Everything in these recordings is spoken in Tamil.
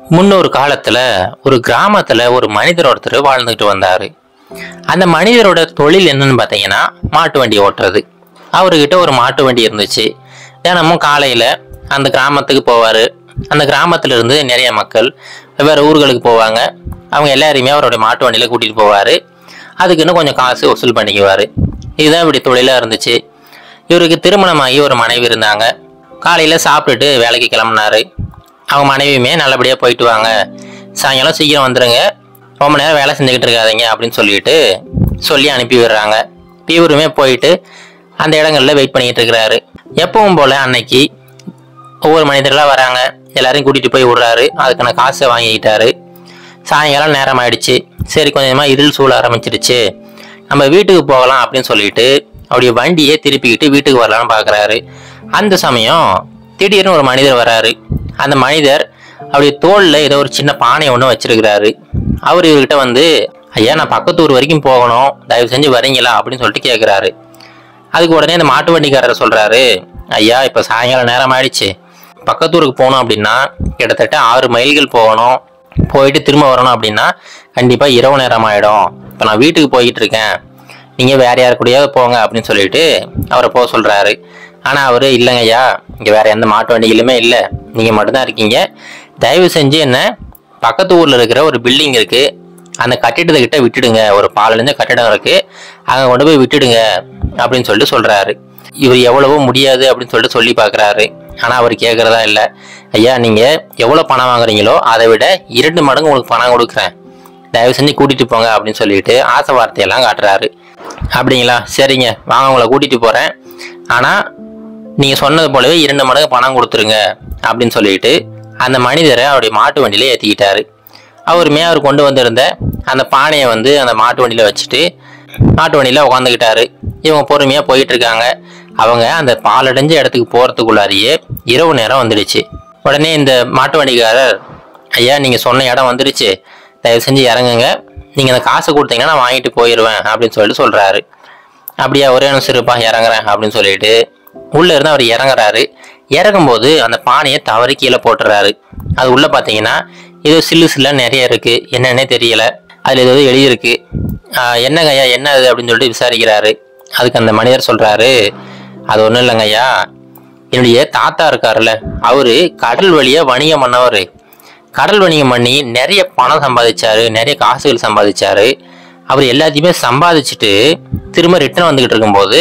முன்னொரு காலத்துல ஒரு கிராமத்துல ஒரு மனிதர் ஒருத்தர் வாழ்ந்துட்டு வந்தாரு அந்த மனிதரோட தொழில் என்னன்னு பார்த்தீங்கன்னா மாட்டு வண்டி ஓட்டுறது அவர்கிட்ட ஒரு மாட்டு வண்டி இருந்துச்சு தினமும் காலையில அந்த கிராமத்துக்கு போவாரு அந்த கிராமத்துல இருந்து நிறைய மக்கள் வெவ்வேறு ஊர்களுக்கு போவாங்க அவங்க எல்லாரையுமே அவருடைய மாட்டு வண்டியில கூட்டிட்டு போவாரு அதுக்குன்னு கொஞ்சம் காசு வசூல் பண்ணிக்குவாரு இதுதான் இப்படி தொழிலா இருந்துச்சு இவருக்கு திருமணமாகி ஒரு மனைவி இருந்தாங்க காலையில சாப்பிட்டுட்டு வேலைக்கு கிளம்புனாரு அவங்க மனைவியுமே நல்லபடியாக போயிட்டு வாங்க சாயங்காலம் சீக்கிரம் வந்துடுங்க ரொம்ப நேரம் வேலை செஞ்சுக்கிட்டு இருக்காதீங்க அப்படின்னு சொல்லிட்டு சொல்லி அனுப்பி விடுறாங்க இவருமே போயிட்டு அந்த இடங்கள்ல வெயிட் பண்ணிக்கிட்டு இருக்கிறாரு எப்பவும் போல அன்னைக்கு ஒவ்வொரு மனிதர்களாக வராங்க எல்லாரையும் கூட்டிகிட்டு போய் விடுறாரு அதுக்கான காசை வாங்கிக்கிட்டாரு சாயங்காலம் நேரம் ஆயிடுச்சு சரி கொஞ்சமாக இருள் சூழ ஆரம்பிச்சிருச்சு நம்ம வீட்டுக்கு போகலாம் அப்படின்னு சொல்லிட்டு அவருடைய வண்டியை திருப்பிக்கிட்டு வீட்டுக்கு வரலாம்னு பார்க்குறாரு அந்த சமயம் திடீர்னு ஒரு மனிதர் வராரு அந்த மனிதர் அவருடைய தோளில் ஏதோ ஒரு சின்ன பானை ஒன்று வச்சிருக்கிறாரு அவர் இவர்கிட்ட வந்து ஐயா நான் பக்கத்து ஊர் வரைக்கும் போகணும் தயவு செஞ்சு வரீங்களா அப்படின்னு சொல்லிட்டு கேட்குறாரு அதுக்கு உடனே அந்த மாட்டு வண்டிக்காரர் சொல்றாரு ஐயா இப்போ சாயங்காலம் நேரம் ஆயிடுச்சு பக்கத்தூருக்கு போகணும் அப்படின்னா கிட்டத்தட்ட ஆறு மைல்கள் போகணும் போயிட்டு திரும்ப வரணும் அப்படின்னா கண்டிப்பாக இரவு நேரம் ஆயிடும் இப்போ நான் வீட்டுக்கு போய்கிட்டு இருக்கேன் நீங்கள் வேற யார் கூடயாவது போங்க அப்படின்னு சொல்லிட்டு அவரை போக சொல்றாரு ஆனால் அவர் இல்லைங்க ஐயா இங்கே வேற எந்த மாட்டு வண்டிகளுமே இல்லை நீங்கள் மட்டும்தான் இருக்கீங்க தயவு செஞ்சு என்ன பக்கத்து ஊரில் இருக்கிற ஒரு பில்டிங் இருக்கு அந்த கட்டிடத்துக்கிட்ட விட்டுடுங்க ஒரு பாலடைஞ்ச கட்டிடம் இருக்கு அங்கே கொண்டு போய் விட்டுடுங்க அப்படின்னு சொல்லிட்டு சொல்றாரு இவர் எவ்வளவோ முடியாது அப்படின்னு சொல்லிட்டு சொல்லி பார்க்குறாரு ஆனால் அவர் கேட்குறதா இல்லை ஐயா நீங்கள் எவ்வளோ பணம் வாங்குறீங்களோ அதை விட இரண்டு மடங்கு உங்களுக்கு பணம் கொடுக்குறேன் தயவு செஞ்சு கூட்டிட்டு போங்க அப்படின்னு சொல்லிட்டு ஆசை வார்த்தையெல்லாம் காட்டுறாரு அப்படிங்களா சரிங்க வாங்க உங்களை கூட்டிட்டு போறேன் ஆனா நீங்க சொன்னது போலவே இரண்டு மடங்கு பணம் கொடுத்துருங்க அப்படின்னு சொல்லிட்டு அந்த மனிதரை அவருடைய மாட்டு வண்டியில ஏத்திக்கிட்டாரு அவருமே அவர் கொண்டு வந்திருந்த அந்த பானையை வந்து அந்த மாட்டு வண்டியில வச்சுட்டு மாட்டு வண்டியில உட்காந்துக்கிட்டாரு இவங்க பொறுமையா போயிட்டு இருக்காங்க அவங்க அந்த பாலடைஞ்ச இடத்துக்கு போறதுக்குள்ளாரியே இரவு நேரம் வந்துடுச்சு உடனே இந்த மாட்டு வண்டிக்காரர் ஐயா நீங்க சொன்ன இடம் வந்துடுச்சு தயவு செஞ்சு இறங்குங்க நீங்க அந்த காசை கொடுத்தீங்கன்னா நான் வாங்கிட்டு போயிடுவேன் அப்படின்னு சொல்லிட்டு சொல்றாரு அப்படியா ஒரே நிமிஷம் இருப்பா இறங்குறேன் அப்படின்னு சொல்லிட்டு உள்ள இருந்து அவர் இறங்குறாரு இறங்கும்போது அந்த பானையை தவறி கீழே போட்டுறாரு அது உள்ள பாத்தீங்கன்னா ஏதோ சில்லு சில்லா நிறைய இருக்கு என்னன்னே தெரியல அதுல ஏதோ எழுதியிருக்கு ஆஹ் என்னங்க ஐயா என்ன அது அப்படின்னு சொல்லிட்டு விசாரிக்கிறாரு அதுக்கு அந்த மனிதர் சொல்றாரு அது ஒன்றும் இல்லைங்க ஐயா என்னுடைய தாத்தா இருக்காருல்ல அவரு கடல் வழியா வணிகம் பண்ணவர் கடல் வணிகம் பண்ணி நிறைய பணம் சம்பாதிச்சாரு நிறைய காசுகள் சம்பாதிச்சாரு அவர் எல்லாத்தையுமே சம்பாதிச்சுட்டு திரும்ப ரிட்டர்ன் வந்துகிட்டு இருக்கும்போது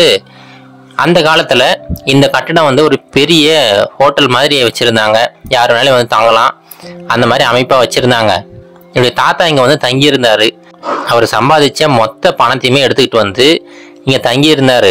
அந்த காலத்துல இந்த கட்டடம் வந்து ஒரு பெரிய ஹோட்டல் மாதிரி வச்சிருந்தாங்க யார் வேணாலும் வந்து தங்கலாம் அந்த மாதிரி அமைப்பா வச்சிருந்தாங்க என்னுடைய தாத்தா இங்க வந்து தங்கியிருந்தாரு அவர் சம்பாதிச்ச மொத்த பணத்தையுமே எடுத்துக்கிட்டு வந்து இங்க தங்கியிருந்தாரு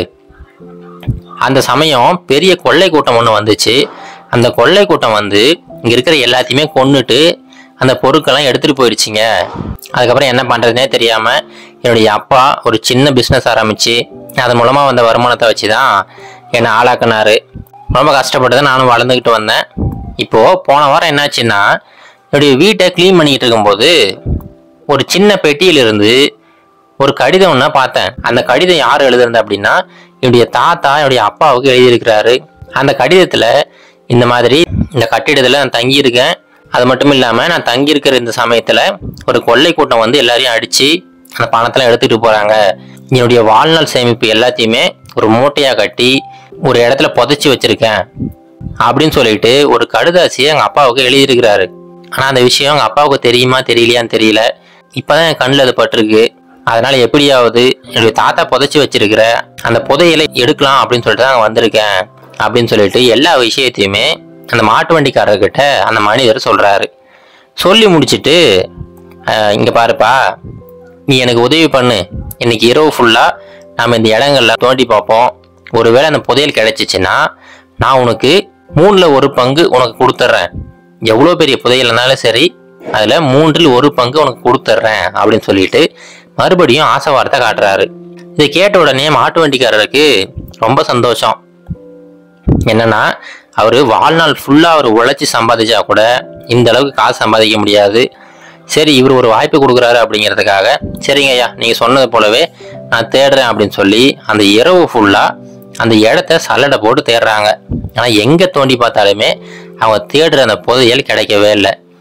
அந்த சமயம் பெரிய கொள்ளை கூட்டம் ஒன்று வந்துச்சு அந்த கொள்ளை கூட்டம் வந்து இங்க இருக்கிற எல்லாத்தையுமே கொன்னுட்டு அந்த பொருட்கள்லாம் எடுத்துட்டு போயிடுச்சுங்க அதுக்கப்புறம் என்ன பண்றதுனே தெரியாம என்னுடைய அப்பா ஒரு சின்ன பிஸ்னஸ் ஆரம்பிச்சு அது மூலமா வந்த வருமானத்தை வச்சு தான் என்னை ஆளாக்குனாரு ரொம்ப கஷ்டப்பட்டு தான் நானும் வளர்ந்துக்கிட்டு வந்தேன் இப்போ போன வாரம் என்னாச்சுன்னா என்னுடைய வீட்டை க்ளீன் பண்ணிக்கிட்டு இருக்கும்போது ஒரு சின்ன பெட்டியிலிருந்து ஒரு கடிதம் ஒன்று பார்த்தேன் அந்த கடிதம் யார் எழுதுறது அப்படின்னா என்னுடைய தாத்தா என்னுடைய அப்பாவுக்கு எழுதியிருக்கிறாரு அந்த கடிதத்தில் இந்த மாதிரி இந்த கட்டிடத்தில் நான் தங்கியிருக்கேன் அது மட்டும் இல்லாமல் நான் தங்கியிருக்கிற இந்த சமயத்தில் ஒரு கொள்ளை கூட்டம் வந்து எல்லாரையும் அடித்து அந்த பணத்தெல்லாம் எடுத்துகிட்டு போகிறாங்க என்னுடைய வாழ்நாள் சேமிப்பு எல்லாத்தையுமே ஒரு மூட்டையாக கட்டி ஒரு இடத்துல புதைச்சி வச்சிருக்கேன் அப்படின்னு சொல்லிட்டு ஒரு கடுதாசியை எங்கள் அப்பாவுக்கு எழுதியிருக்கிறாரு ஆனால் அந்த விஷயம் எங்கள் அப்பாவுக்கு தெரியுமா தெரியலையான்னு தெரியல இப்போதான் என் கண்ணில் அது பட்டிருக்கு அதனால எப்படியாவது என்னுடைய தாத்தா புதைச்சி வச்சிருக்கிற அந்த புதையலை எடுக்கலாம் அப்படின்னு சொல்லிட்டு தான் அங்க வந்திருக்கேன் அப்படின்னு சொல்லிட்டு எல்லா விஷயத்தையுமே அந்த மாட்டு வண்டிக்காரர்கிட்ட அந்த மனிதர் சொல்றாரு சொல்லி முடிச்சிட்டு "அஹ், இங்க பாருப்பா நீ எனக்கு உதவி பண்ணு இன்னைக்கு இரவு ஃபுல்லா நாம இந்த இடங்கள்ல தோண்டி பார்ப்போம் ஒருவேளை அந்த புதையல் கிடைச்சிச்சுன்னா நான் உனக்கு மூணுல ஒரு பங்கு உனக்கு கொடுத்துட்றேன் எவ்வளோ பெரிய புதையல் இருந்தாலும் சரி அதுல மூன்றில் ஒரு பங்கு உனக்கு கொடுத்துட்றேன் அப்படின்னு சொல்லிட்டு மறுபடியும் ஆசை வார்த்தை காட்டுறாரு இதை கேட்ட உடனே மாட்டு வண்டிக்காரருக்கு ரொம்ப சந்தோஷம் என்னன்னா அவர் வாழ்நாள் ஃபுல்லா அவர் உழைச்சி சம்பாதிச்சா கூட இந்த அளவுக்கு காசு சம்பாதிக்க முடியாது சரி இவர் ஒரு வாய்ப்பு கொடுக்குறாரு அப்படிங்கிறதுக்காக சரிங்க ஐயா நீங்க சொன்னது போலவே நான் தேடுறேன் அப்படின்னு சொல்லி அந்த இரவு ஃபுல்லா அந்த இடத்த சல்லடை போட்டு தேடுறாங்க ஆனா எங்க தோண்டி பார்த்தாலுமே அவங்க தேடுற அந்த புதையல் கிடைக்கவே இல்லை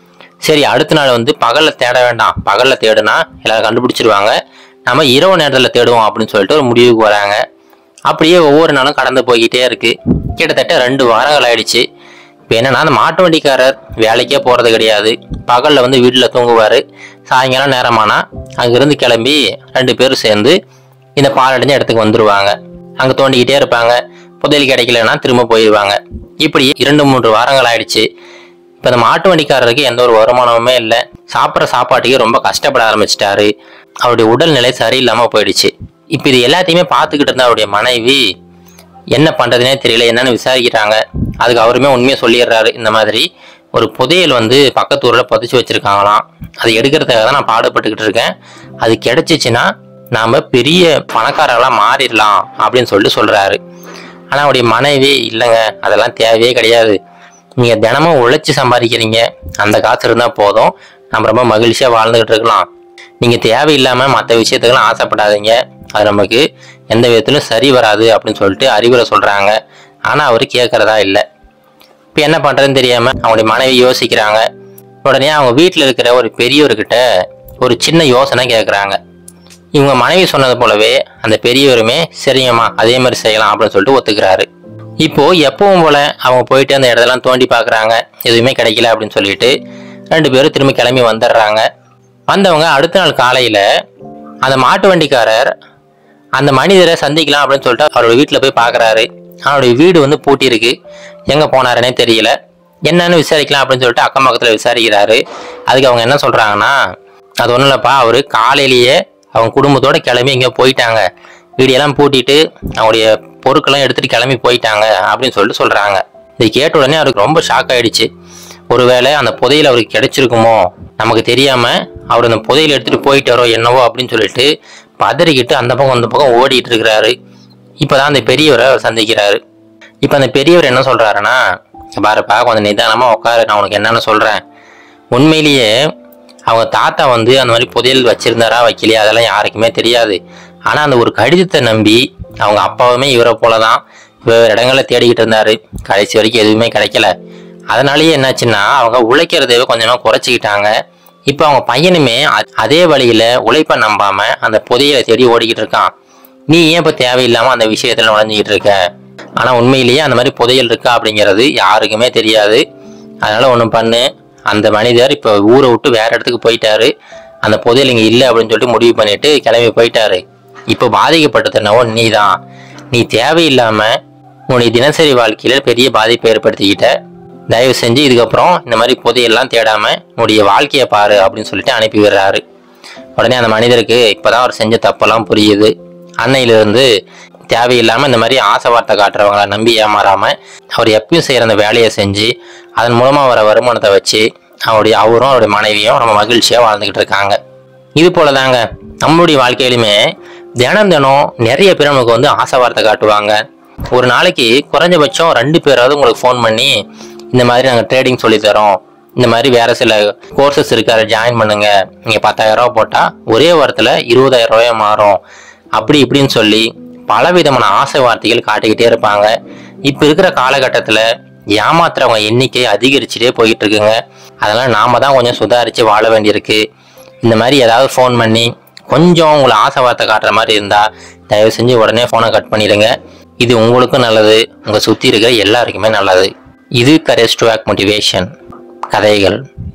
சரி அடுத்த நாள் வந்து பகல்ல தேட வேண்டாம் பகல்ல தேடுனா எல்லாரும் கண்டுபிடிச்சிருவாங்க நம்ம இரவு நேரத்தில் தேடுவோம் அப்படின்னு சொல்லிட்டு ஒரு முடிவுக்கு வராங்க அப்படியே ஒவ்வொரு நாளும் கடந்து போய்கிட்டே இருக்கு கிட்டத்தட்ட ரெண்டு வாரங்கள் ஆயிடுச்சு இப்போ என்னன்னா அந்த மாட்டு வண்டிக்காரர் வேலைக்கே போறது கிடையாது பகல்ல வந்து வீட்டில் தூங்குவார் சாயங்காலம் நேரமானா அங்கிருந்து கிளம்பி ரெண்டு பேரும் சேர்ந்து இந்த பாலடைஞ்ச இடத்துக்கு வந்துருவாங்க அங்கே தோண்டிக்கிட்டே இருப்பாங்க புதையல் கிடைக்கலன்னா திரும்ப போயிடுவாங்க இப்படி இரண்டு மூன்று வாரங்கள் ஆயிடுச்சு இப்போ இந்த மாட்டு வண்டிக்காரருக்கு எந்த ஒரு வருமானமுமே இல்லை சாப்பிட்ற சாப்பாட்டுக்கே ரொம்ப கஷ்டப்பட ஆரம்பிச்சிட்டாரு அவருடைய உடல்நிலை சரியில்லாமல் போயிடுச்சு இப்போ இது எல்லாத்தையுமே பார்த்துக்கிட்டு இருந்த அவருடைய மனைவி என்ன பண்ணுறதுனே தெரியல என்னன்னு விசாரிக்கிறாங்க அதுக்கு அவருமே உண்மையை சொல்லிடுறாரு இந்த மாதிரி ஒரு புதையல் வந்து பக்கத்து ஊரில் புதைச்சி வச்சிருக்காங்களாம் அது எடுக்கிறதுக்காக தான் நான் பாடுபட்டுக்கிட்டு இருக்கேன் அது கிடைச்சிச்சுன்னா நாம் பெரிய பணக்காரர்களாக மாறிடலாம் அப்படின்னு சொல்லிட்டு சொல்கிறாரு ஆனால் அவருடைய மனைவி இல்லைங்க அதெல்லாம் தேவையே கிடையாது நீங்கள் தினமும் உழைச்சி சம்பாதிக்கிறீங்க அந்த காசு இருந்தால் போதும் நம்ம ரொம்ப மகிழ்ச்சியாக வாழ்ந்துகிட்டு இருக்கலாம் நீங்கள் தேவையில்லாமல் மற்ற விஷயத்துக்கெல்லாம் ஆசைப்படாதீங்க அது நமக்கு எந்த விதத்திலும் சரி வராது அப்படின்னு சொல்லிட்டு அறிவுரை சொல்கிறாங்க ஆனால் அவர் கேட்குறதா இல்லை இப்போ என்ன பண்ணுறதுன்னு தெரியாமல் அவங்களுடைய மனைவி யோசிக்கிறாங்க உடனே அவங்க வீட்டில் இருக்கிற ஒரு பெரியவர்கிட்ட ஒரு சின்ன யோசனை கேட்குறாங்க இவங்க மனைவி சொன்னது போலவே அந்த பெரியவருமே சரிங்கம்மா அதே மாதிரி செய்யலாம் அப்படின்னு சொல்லிட்டு ஒத்துக்கிறாரு இப்போ எப்பவும் போல அவங்க போயிட்டு அந்த இடத்தெல்லாம் தோண்டி பார்க்குறாங்க எதுவுமே கிடைக்கல அப்படின்னு சொல்லிட்டு ரெண்டு பேரும் திரும்பி கிளம்பி வந்துடுறாங்க வந்தவங்க அடுத்த நாள் காலையில் அந்த மாட்டு வண்டிக்காரர் அந்த மனிதரை சந்திக்கலாம் அப்படின்னு சொல்லிட்டு அவரோட வீட்டில் போய் பார்க்குறாரு அவருடைய வீடு வந்து பூட்டியிருக்கு எங்கே போனாருன்னே தெரியல என்னன்னு விசாரிக்கலாம் அப்படின்னு சொல்லிட்டு அக்கம் பக்கத்தில் விசாரிக்கிறாரு அதுக்கு அவங்க என்ன சொல்கிறாங்கன்னா அது ஒன்றும் இல்லைப்பா அவர் காலையிலேயே அவங்க குடும்பத்தோட கிளம்பி எங்கேயோ போயிட்டாங்க வீடியெல்லாம் பூட்டிட்டு அவங்களுடைய பொருட்கள்லாம் எடுத்துட்டு கிளம்பி போயிட்டாங்க அப்படின்னு சொல்லிட்டு சொல்கிறாங்க இதை கேட்ட உடனே அவருக்கு ரொம்ப ஷாக் ஆயிடுச்சு ஒருவேளை அந்த புதையல் அவருக்கு கிடைச்சிருக்குமோ நமக்கு தெரியாம அவர் அந்த புதையல் எடுத்துட்டு போயிட்டாரோ என்னவோ அப்படின்னு சொல்லிட்டு பதறிக்கிட்டு அந்த பக்கம் அந்த பக்கம் ஓடிட்டு இருக்கிறாரு இப்பதான் அந்த பெரியவரை அவர் சந்திக்கிறாரு இப்போ அந்த பெரியவர் என்ன சொல்றாருன்னா "இங்க பாருப்பா கொஞ்சம் நிதானமா உட்காரு நான் உனக்கு என்னன்னு சொல்றேன் உண்மையிலேயே அவங்க தாத்தா வந்து அந்த மாதிரி புதையல் வச்சிருந்தாரா வைக்கலையா அதெல்லாம் யாருக்குமே தெரியாது ஆனா அந்த ஒரு கடிதத்தை நம்பி அவங்க அப்பாவுமே இவரை போலதான் வேறு இடங்கள்ல தேடிக்கிட்டு இருந்தாரு கடைசி வரைக்கும் எதுவுமே கிடைக்கல அதனாலேயே என்னாச்சுன்னா அவங்க உழைக்கிறதே கொஞ்சமா குறைச்சிக்கிட்டாங்க இப்போ அவங்க பையனுமே அ- அதே வழியில உழைப்பை நம்பாம அந்த புதையலை தேடி ஓடிக்கிட்டு இருக்கான் நீ ஏன் இப்போ தேவையில்லாம அந்த விஷயத்துல நுழைஞ்சிக்கிட்டு இருக்க ஆனா உண்மையிலேயே அந்த மாதிரி புதையல் இருக்கா அப்படிங்கிறது யாருக்குமே தெரியாது அதனால ஒன்று பண்ணு அந்த மனிதர் இப்போ ஊரை விட்டு வேற இடத்துக்கு போயிட்டாரு அந்த புதையல் இங்கே இல்லை அப்படின்னு சொல்லிட்டு முடிவு பண்ணிட்டு கிளம்பி போயிட்டாரு இப்போ பாதிக்கப்பட்டது என்னவோ நீ தான் நீ தேவையில்லாம உன்னுடைய தினசரி வாழ்க்கையில பெரிய பாதிப்பை ஏற்படுத்திக்கிட்ட தயவு செஞ்சு இதுக்கப்புறம் இந்த மாதிரி புதையெல்லாம் தேடாம உன்னுடைய வாழ்க்கையை பாரு அப்படின்னு சொல்லிட்டு அனுப்பி விடுறாரு உடனே அந்த மனிதருக்கு இப்பதான் அவர் செஞ்ச தப்பெல்லாம் புரியுது அன்னையிலிருந்து தேவையில்லாம இந்த மாதிரி ஆசை வார்த்தை காட்டுறவங்கள நம்பி ஏமாறாம அவர் எப்பயும் செய்யற அந்த வேலையை செஞ்சு அதன் மூலமா வர வருமானத்தை வச்சு அவருடைய அவரும் அவருடைய மனைவியும் ரொம்ப மகிழ்ச்சியா வாழ்ந்துகிட்டு இருக்காங்க இது போல தாங்க நம்மளுடைய வாழ்க்கையிலுமே தினம் தினம் நிறைய பேர் நமக்கு வந்து ஆசை வார்த்தை காட்டுவாங்க ஒரு நாளைக்கு குறைஞ்சபட்சம் ரெண்டு பேராவது உங்களுக்கு ஃபோன் பண்ணி இந்த மாதிரி நாங்கள் ட்ரேடிங் சொல்லி தரோம் இந்த மாதிரி வேற சில கோர்சஸ் இருக்கு அதை ஜாயின் பண்ணுங்க நீங்க பத்தாயிரம் ரூபாய் போட்டா ஒரே வாரத்தில் இருபதாயிரம் ரூபாயா மாறும் அப்படி இப்படின்னு சொல்லி பல விதமான ஆசை வார்த்தைகள் காட்டிக்கிட்டே இருப்பாங்க இப்போ இருக்கிற காலகட்டத்தில் ஏமாத்துறவங்க எண்ணிக்கை அதிகரிச்சுட்டே போயிட்டு இருக்குங்க அதெல்லாம் நாம தான் கொஞ்சம் சுதாரிச்சு வாழ வேண்டியிருக்கு இந்த மாதிரி ஏதாவது ஃபோன் பண்ணி கொஞ்சம் உங்களை ஆசை வார்த்தை காட்டுற மாதிரி இருந்தா தயவு செஞ்சு உடனே ஃபோனை கட் பண்ணிடுங்க இது உங்களுக்கும் நல்லது உங்க சுத்தி இருக்கிற எல்லாருக்குமே நல்லது இது கரேஜ் டு மோட்டிவேஷன் கதைகள்